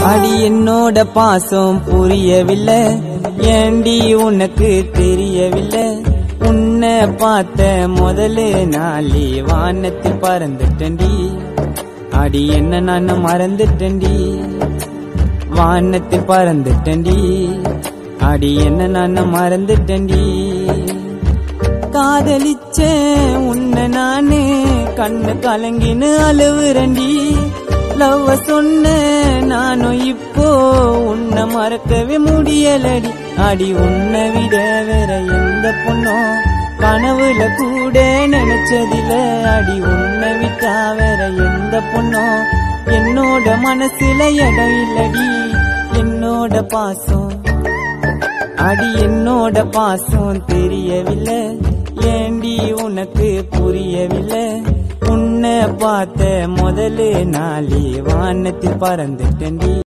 அடி என்னோட பாசம் புரியவில்லை ஏண்டி உனக்கு தெரியவில்லை உன்னை பார்த்த முதல்ல நாளே வானத்தில் பறந்துட்டண்டி அடி என்ன நான் மறந்துட்டண்டி வானத்தில் பறந்துட்டண்டி அடி என்ன நான் மறந்துட்டண்டி காதலிச்ச உன்னை நானு கண்ணு கலங்கின்னு அழுவுறண்டி லவ் சொன்ன நானும் இப்போ உன்னை மறக்கவே முடியலடி அடி உன்னை விட வேற எந்த பொண்ணும் கனவுல கூட நினைச்சதில அடி உன்னை விட்டா வேற எந்த பொண்ணும் என்னோட மனசுல இடம் இல்லடி என்னோட பாசம் அடி என்னோட பாசம் தெரியவில்லை ஏண்டி உனக்கு புரியவில்லை உன்னை பார்த்த முதல்ல நாளே வானத்தில் பறந்துட்டண்டி